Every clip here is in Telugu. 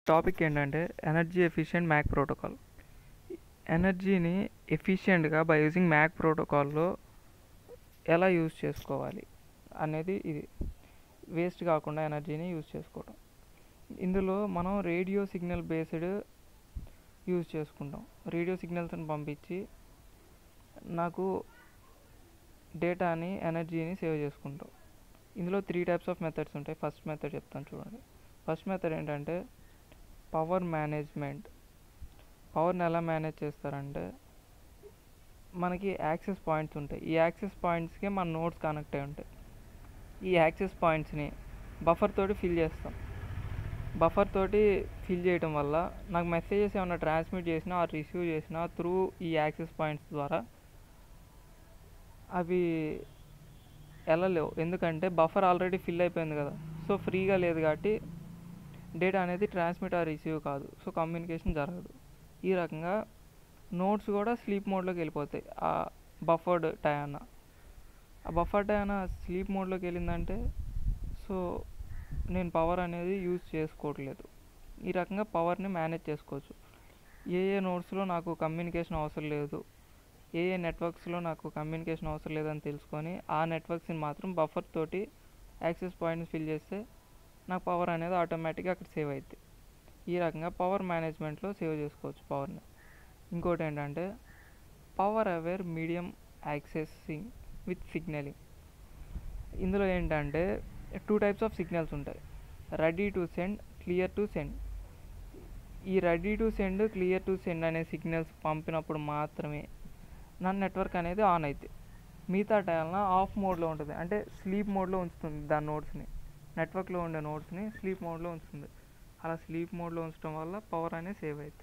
టాపిక్ ఏంటంటే ఎనర్జీ ఎఫిషియెంట్ మ్యాక్ ప్రోటోకాల్ ఎనర్జీని ఎఫిషియెంట్గా బై యూజింగ్ మ్యాక్ ప్రోటోకాల్లో ఎలా యూజ్ చేసుకోవాలి అనేది ఇది వేస్ట్ కాకుండా ఎనర్జీని యూజ్ చేసుకోవడం ఇందులో మనం రేడియో సిగ్నల్ బేస్డ్ యూజ్ చేసుకుంటాం రేడియో సిగ్నల్స్ని పంపించి నాకు డేటాని ఎనర్జీని సేవ్ చేసుకుంటాం ఇందులో త్రీ టైప్స్ ఆఫ్ మెథడ్స్ ఉంటాయి ఫస్ట్ మెథడ్ చెప్తాను చూడండి ఫస్ట్ మెథడ్ ఏంటంటే పవర్ మేనేజ్మెంట్ పవర్ని ఎలా మేనేజ్ చేస్తారంటే మనకి యాక్సెస్ పాయింట్స్ ఉంటాయి ఈ యాక్సెస్ పాయింట్స్కి మన నోట్స్ కనెక్ట్ అయి ఉంటాయి ఈ యాక్సెస్ పాయింట్స్ని బఫర్ తోటి ఫిల్ చేస్తాం బఫర్ తోటి ఫిల్ చేయడం వల్ల నాకు మెసేజెస్ ఏమైనా ట్రాన్స్మిట్ చేసినా ఆర్ రిసీవ్ చేసినా త్రూ ఈ యాక్సెస్ పాయింట్స్ ద్వారా అవి వెళ్ళలేవు ఎందుకంటే బఫర్ ఆల్రెడీ ఫిల్ అయిపోయింది కదా సో ఫ్రీగా లేదు కాబట్టి డేటా అనేది ట్రాన్స్మిట్ ఆర్ రిసీవ్ కాదు సో కమ్యూనికేషన్ జరగదు ఈ రకంగా నోట్స్ కూడా స్లీప్ మోడ్లోకి వెళ్ళిపోతాయి ఆ బఫర్డ్ టయాన ఆ బఫర్ టయాన స్లీప్ మోడ్లోకి వెళ్ళిందంటే సో నేను పవర్ అనేది యూజ్ చేసుకోవట్లేదు ఈ రకంగా పవర్ని మేనేజ్ చేసుకోవచ్చు ఏ ఏ నోట్స్లో నాకు కమ్యూనికేషన్ అవసరం లేదు ఏ ఏ నెట్వర్క్స్లో నాకు కమ్యూనికేషన్ అవసరం లేదని తెలుసుకొని ఆ నెట్వర్క్స్ని మాత్రం బఫర్ తోటి యాక్సెస్ పాయింట్ని ఫిల్ చేస్తే నాకు పవర్ అనేది ఆటోమేటిక్గా అక్కడ సేవ్ అవుతుంది ఈ రకంగా పవర్ మేనేజ్మెంట్లో సేవ్ చేసుకోవచ్చు పవర్ని ఇంకోటి ఏంటంటే power aware medium accessing with signalling ఇందులో ఏంటంటే టూ టైప్స్ ఆఫ్ సిగ్నల్స్ ఉంటాయి ready to send clear to send ఈ ready to send clear to send అనే సిగ్నల్స్ పంపినప్పుడు మాత్రమే నా నెట్వర్క్ అనేది ఆన్ అవుతుంది మిగతా టైంలో ఆఫ్ మోడ్లో ఉంటుంది అంటే స్లీప్ మోడ్లో ఉంచుతుంది దాని నోట్స్ని నెట్వర్క్లో ఉండే నోట్స్ని స్లీప్ మోడ్లో ఉంచుతుంది అలా స్లీప్ మోడ్లో ఉంచడం వల్ల పవర్ అనేది సేవ్ అవుతుంది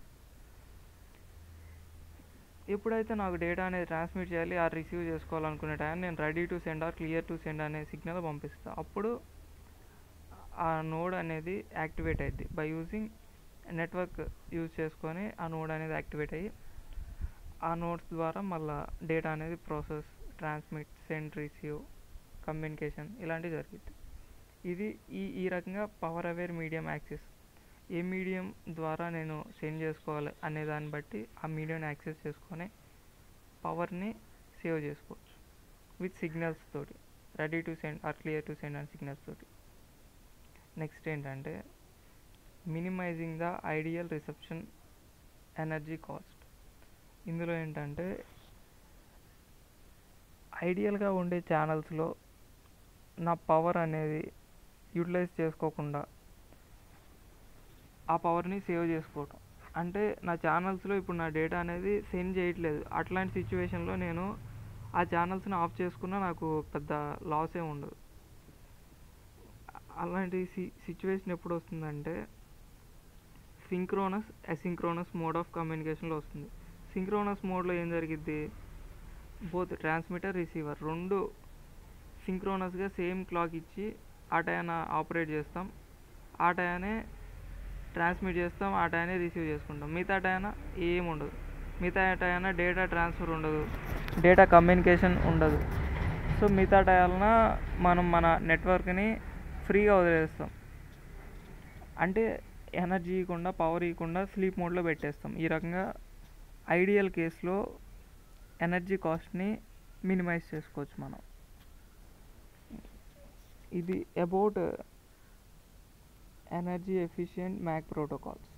ఎప్పుడైతే నాకు డేటా అనేది ట్రాన్స్మిట్ చేయాలి ఆ రిసీవ్ చేసుకోవాలనుకునే టైం నేను ready to send or clear to send అనే సిగ్నల్ పంపిస్తాను అప్పుడు ఆ నోడ్ అనేది యాక్టివేట్ అయ్యింది బై యూజింగ్ నెట్వర్క్ యూజ్ చేసుకొని ఆ నోడ్ అనేది యాక్టివేట్ అయ్యి ఆ నోట్స్ ద్వారా మళ్ళీ డేటా అనేది process transmit send receive communication ఇలాంటివి జరుగుతుంది ఇది ఈ ఈ రకంగా పవర్ అవేర్ మీడియం యాక్సెస్ ఏ మీడియం ద్వారా నేను సెండ్ చేసుకోవాలి అనే దాన్ని బట్టి ఆ మీడియం యాక్సెస్ చేసుకొని పవర్ని సేవ్ చేసుకోవచ్చు విత్ సిగ్నల్స్ తోటి ready to send or clear to send and signals తోటి నెక్స్ట్ ఏంటంటే minimising the ideal reception energy cost ఇందులో ఏంటంటే ఐడియల్గా ఉండే ఛానల్స్లో నా పవర్ అనేది యూటిలైజ్ చేసుకోకుండా ఆ పవర్ని సేవ్ చేసుకోవటం అంటే నా ఛానల్స్లో ఇప్పుడు నా డేటా అనేది సెండ్ చేయట్లేదు అట్లాంటి సిచ్యువేషన్లో నేను ఆ ఛానల్స్ని ఆఫ్ చేసుకున్నా నాకు పెద్ద లాస్ ఏమి ఉండదు అలాంటి సి సిచ్యువేషన్ ఎప్పుడు వస్తుందంటే సింక్రోనస్ అసింక్రోనస్ మోడ్ ఆఫ్ కమ్యూనికేషన్లో వస్తుంది సింక్రోనస్ మోడ్లో ఏం జరిగిద్ది బోత్ ట్రాన్స్మిటర్ రిసీవర్ రెండు సింక్రోనస్గా సేమ్ క్లాక్ ఇచ్చి ఆ టైన ఆపరేట్ చేస్తాం ఆ టైనే ట్రాన్స్మిట్ చేస్తాం ఆ టైనే రిసీవ్ చేసుకుంటాం మిగతా టైన ఏం ఉండదు మిగతా టైన డేటా ట్రాన్స్ఫర్ ఉండదు డేటా కమ్యూనికేషన్ ఉండదు సో మిగతా టైన మనం మన నెట్వర్క్ని ఫ్రీగా వదిలేస్తాం అంటే ఎనర్జీ ఇవ్వకుండా పవర్ ఇవ్వకుండా స్లీప్ మోడ్లో పెట్టేస్తాం ఈ రకంగా ఐడియల్ కేసులో ఎనర్జీ కాస్ట్ని మినిమైజ్ చేసుకోవచ్చు మనం ఇది about energy efficient MAC protocols